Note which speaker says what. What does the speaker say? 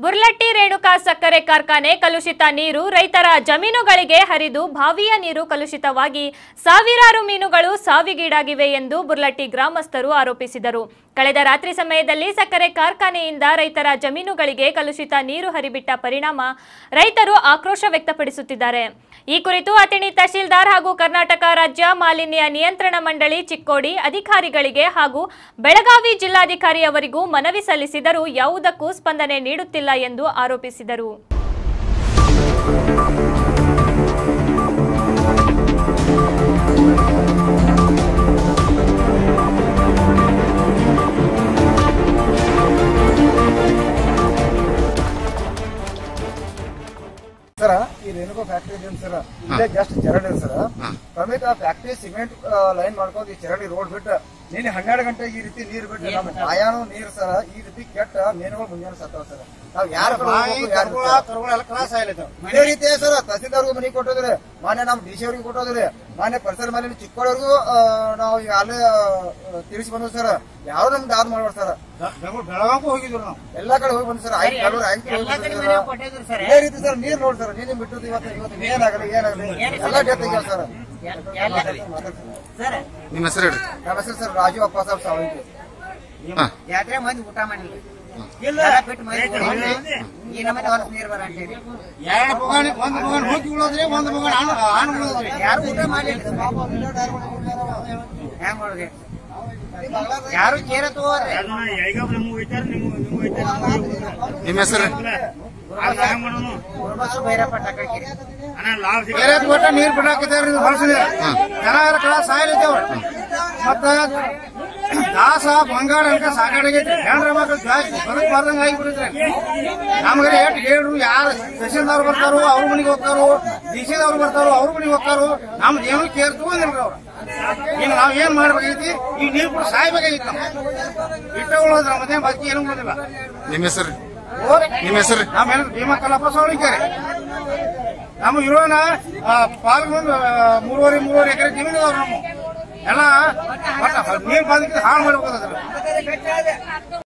Speaker 1: ಬುರ್ಲಟ್ಟಿ ರೇಣುಕಾ ಸಕ್ಕರೆ ಕಾರ್ಖಾನೆ ಕಲುಷಿತ ನೀರು ರೈತರ ಜಮೀನುಗಳಿಗೆ ಹರಿದು ಬಾವಿಯ ನೀರು ಕಲುಷಿತವಾಗಿ ಸಾವಿರಾರು ಮೀನುಗಳು ಸಾವಿಗೀಡಾಗಿವೆ ಎಂದು ಬುರ್ಲಟ್ಟಿ ಗ್ರಾಮಸ್ಥರು ಆರೋಪಿಸಿದರು ಕಳೆದ ರಾತ್ರಿ ಸಮಯದಲ್ಲಿ ಸಕ್ಕರೆ ಕಾರ್ಖಾನೆಯಿಂದ ರೈತರ ಜಮೀನುಗಳಿಗೆ ಕಲುಷಿತ ನೀರು ಹರಿಬಿಟ್ಟ ಪರಿಣಾಮ ರೈತರು ಆಕ್ರೋಶ ವ್ಯಕ್ತಪಡಿಸುತ್ತಿದ್ದಾರೆ ಈ ಕುರಿತು ಅತಿಣಿ ತಹಶೀಲ್ದಾರ್ ಹಾಗೂ ಕರ್ನಾಟಕ ರಾಜ್ಯ ಮಾಲಿನ್ಯ ನಿಯಂತ್ರಣ ಮಂಡಳಿ ಚಿಕ್ಕೋಡಿ ಅಧಿಕಾರಿಗಳಿಗೆ ಹಾಗೂ ಬೆಳಗಾವಿ ಜಿಲ್ಲಾಧಿಕಾರಿ ಅವರಿಗೂ ಮನವಿ ಸಲ್ಲಿಸಿದರೂ ಯಾವುದಕ್ಕೂ ಸ್ಪಂದನೆ ನೀಡುತ್ತಿಲ್ಲ ಎಂದು ಆರೋಪಿಸಿದರು
Speaker 2: ಸರ ಈ ರೇಣುಕಾ ಫ್ಯಾಕ್ಟ್ರಿ ಇದೆ ಸರ್ ಇಲ್ಲೇ ಜಸ್ಟ್ ಚರಂಡಿ ಇದೆ ಸರ್ ಸಮೇತ ಆ ಫ್ಯಾಕ್ಟ್ರಿ ಸಿಮೆಂಟ್ ಲೈನ್ ಮಾಡ್ಕೊಂಡು ಈ ಚರಂಡಿ ರೋಡ್ ಬಿಟ್ಟು ನಿನ್ನೆ ಹನ್ನೆರಡು ಗಂಟೆಗೆ ಈ ರೀತಿ ನೀರು ಬಿಟ್ಟು ನಮ್ಮ ಬಾಯಾನು ನೀರು ಸರ್ ಈ ರೀತಿ ಕೆಟ್ಟ ಮೀನುಗಳು ಮುಂಜಾನೆ ಸತ್ತವ ಸರ್ ನಾವ್ ಯಾರ ಇದೇ ರೀತಿ ಸರ್ ತಹಸೀಲ್ದಾರ್ಗೂ ಮನೆ ಕೊಟ್ಟೋದ್ರಿ ಮಾನ್ಯ ನಮ್ಮ ಡಿ ಸಿ ಅವ್ರಿಗೆ ಕೊಟ್ಟೋದ್ರಿ ಮಾನ್ಯ ಪರಿಸರ ಮೇಲೆ ಚಿಕ್ಕೋಳವ್ರಿಗೂ ನಾವು ಈಗ ಅಲ್ಲೇ ತಿಳಿಸಿ ಬಂದ್ವಿ ಸರ್ ಯಾರು ನಮ್ಗೆ ದಾದ್ ಮಾಡ್ಬಾರ ಸರ್
Speaker 3: ಬೆಳಗಾವಕ್ಕೂ ಹೋಗಿದ್ರು ನಾವು
Speaker 2: ಎಲ್ಲಾ ಕಡೆ ಹೋಗಿ ಬಂದ್ವಿ ಸರ್ ಐದು ಕೆಲವರು ಐದು ಕಡೆ ಹೋಗಿ ಬಂದ್ವಿ ಸರ್ ಇದೇ ರೀತಿ ಸರ್ ನೀರ್ ನೋಡಿ ಸರ್ ನೀನು ಬಿಟ್ಟು ಇವತ್ತು ಇವತ್ತು ಏನಾಗಲಿ ಏನಾಗಲಿ ಎಲ್ಲ ಡೆತ್ ಆಗ್ಯಾವ ಸರ್
Speaker 4: ನಿಮ್ಮ ಹೆಸರು ಹೇಳಿ
Speaker 2: ನಮ್ಮ ಹೆಸರು ಸರ್ ರಾಜು ಅಪ್ಪ ಸಾಹೇಬ್ ಸಾವಂತಿ
Speaker 4: ಹಾ.
Speaker 5: ಜಾತ್ರೆ ಮಂದಿ ಊಟ ಮಾಡಿಲ್ಲ
Speaker 3: ಇಲ್ಲ
Speaker 5: ಎಲ್ಲ ಬಿಟ್ಟು ಮಂದಿ ಊಟ ಮಾಡಿಲ್ಲ. ಈ ನಮ್ಮನೆ ಹೊಲಸ್ ನೀರ್ ಬರ ಅಂತೇಳಿ
Speaker 3: ಎರಡು ಬಗಾಣಿ ಒಂದು ಬಗಾಣಿ ಹೋಗಿ ಉಳೋದ್ರಿ ಒಂದು ಬಗಾಣಿ ಹಣ್ಣು ಹಣ್ಣು ಉಳೋದ್ರಿ
Speaker 5: ಯಾರು ಊಟ ಮಾಡಿಲ್ಲ ಹೆಂಗ್ ಮಾಡೋದು ಯಾರು ಚೇರ ತಗೋರಿ
Speaker 4: ನಿಮ್ಮ ಹೆಸರು
Speaker 5: ಗುರುಬಸು ಭೈರಪ್ಪ ಟಕಳ್ಕಿರಿ
Speaker 3: ಬೇರೆ ಒಟ್ಟ ನೀರ್ ಬಿಡಾಕಿದ್ದಾರೆ ಹೊಲಸ ನೀರು ಜನ ಕಳ ಸಾಯಲಿದ್ದೇವ್ರ ಮತ್ತ ದಾಸ ಬಂಗಾಳ ಅನ್ಕ ಸಾಕಾಡಾಗೈತ್ರಿ ಹೆಣ್ರ ಮಕ್ಳು ಬದುಕ್ ಬಾರ್ದಂಗ ಆಗಿಬಿಟ್ಟಿದ್ರಿ ನಮ್ಗೆ ಎಷ್ಟು ಹೇಳ್ರು ಯಾರು ತಹಸೀಲ್ದಾರ್ ಬರ್ತಾರೋ ಅವ್ರ ಮನೆಗೆ ಹೋಗ್ತಾರೋ ಡಿ ಸಿದವ್ರು ಬರ್ತಾರೋ ಅವ್ರ ಮನೆಗೆ ಹೋಗ್ತಾರೋ ನಮ್ದು ಏನು ಕೇರ್ ತಗೊಂಡಿಲ್ರಿ ಅವ್ರು ಈಗ ನಾವ್ ಏನ್ ಮಾಡ್ಬೇಕಾಗೈತಿ ಈ ನೀರು ಕೂಡ ಸಾಯ್ಬೇಕಾಗಿತ್ತು ನಾವು ಇಟ್ಟ ಉಳೋದ್ರ ಮತ್ತೆ ಬಾಕಿ ಏನು ಉಳಿದಿಲ್ಲ
Speaker 4: ನಿಮ್ಮ ಹೆಸರು
Speaker 3: ಹೋರಿ.
Speaker 4: ನಿಮ್ಮ ಹೆಸರು
Speaker 3: ನಮ್ಮ ಹೆಸರು ಭೀಮಾ ಕಲ್ಲಪ್ಪ ಸವಳಿಕೆರೆ ನಮ್ಮ ಇರೋನ ಪಾಲ್ಗೊಂಡು ಮೂರುವರೆ ಮೂರುವರೆ ಎಕರೆ ಜಮೀನು ಅದಾವ್ರಿ ನಮ್ಮ ಎಲ್ಲ ಒಟ್ಟ ನೀರ್ ಬಂದಿದ್ದು ಹಾಳು ಮಾಡ್ಬೇಕು